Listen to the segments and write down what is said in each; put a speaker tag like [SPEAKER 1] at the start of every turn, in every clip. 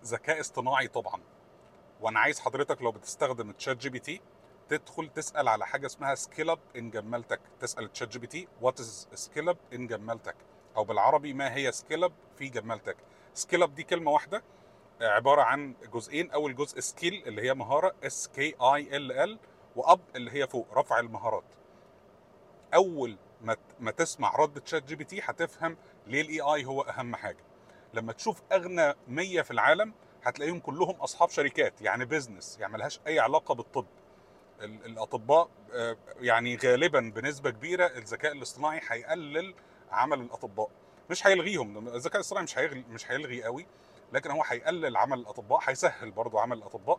[SPEAKER 1] ذكاء اصطناعي طبعا وانا عايز حضرتك لو بتستخدم تشات جي بي تي تدخل تسال على حاجه اسمها سكيل اب ان جمالتك تسال تشات جي بي تي وات از سكيل اب ان جمالتك او بالعربي ما هي سكيل اب في جمالتك سكيل اب دي كلمه واحده آه، عباره عن جزئين اول جزء سكيل اللي هي مهاره اس كي اي ال ال واب اللي هي فوق رفع المهارات اول ما ت- ما تسمع رد تشات جي بي تي هتفهم ليه الاي اي هو اهم حاجه لما تشوف اغنى 100 في العالم هتلاقيهم كلهم اصحاب شركات يعني بيزنس يعني ملهاش اي علاقه بالطب ال- الاطباء آه، يعني غالبا بنسبه كبيره الذكاء الاصطناعي هيقلل عمل الاطباء مش هيلغيهم الذكاء الاصطناعي مش هيلغي مش هيلغي قوي لكن هو هيقلل عمل الاطباء هيسهل برضو عمل الاطباء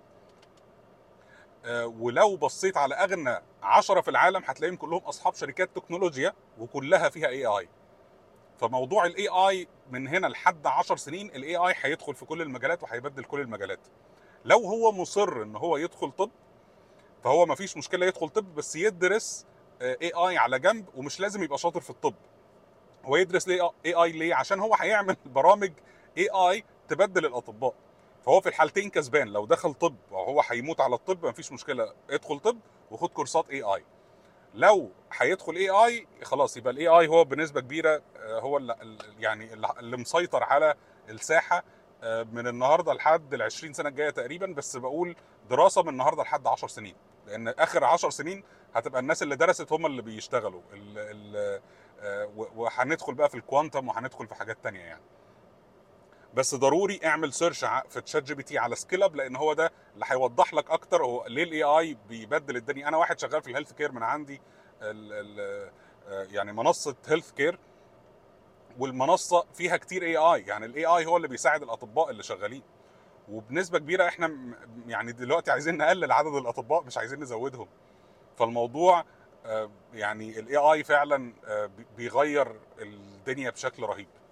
[SPEAKER 1] آه، ولو بصيت على اغنى 10 في العالم هتلاقيهم كلهم اصحاب شركات تكنولوجيا وكلها فيها اي اي فموضوع الاي اي من هنا لحد 10 سنين الاي اي هيدخل في كل المجالات وهيبدل كل المجالات لو هو مصر ان هو يدخل طب فهو ما فيش مشكله يدخل طب بس يدرس اي اي على جنب ومش لازم يبقى شاطر في الطب هو يدرس ليه اي اي ليه عشان هو هيعمل برامج اي اي تبدل الاطباء فهو في الحالتين كسبان لو دخل طب وهو هيموت على الطب مفيش مشكله ادخل طب وخد كورسات اي اي لو هيدخل اي اي خلاص يبقى الاي اي هو بنسبه كبيره آه، هو اللي يعني اللي- اللي مسيطر على الساحه آه، من النهارده لحد ال 20 سنه الجايه تقريبا بس بقول دراسه من النهارده لحد 10 سنين لان اخر 10 سنين هتبقى الناس اللي درست هم اللي بيشتغلوا ال- ال- آه، و- وهندخل بقى في الكوانتم وهندخل في حاجات تانية يعني بس ضروري اعمل سيرش ع- في تشات جي بي تي على سكيل اب لان هو ده اللي هيوضح لك اكتر هو ليه الاي اي بيبدل الدنيا انا واحد شغال في الهيلث كير من عندي ال ال آه، يعني منصه هيلث كير والمنصه فيها كتير اي اي يعني الاي اي هو اللي بيساعد الاطباء اللي شغالين وبنسبه كبيره احنا م- يعني دلوقتي عايزين نقلل عدد الاطباء مش عايزين نزودهم فالموضوع آه، يعني الاي اي فعلا آه، بي- بيغير الدنيا بشكل رهيب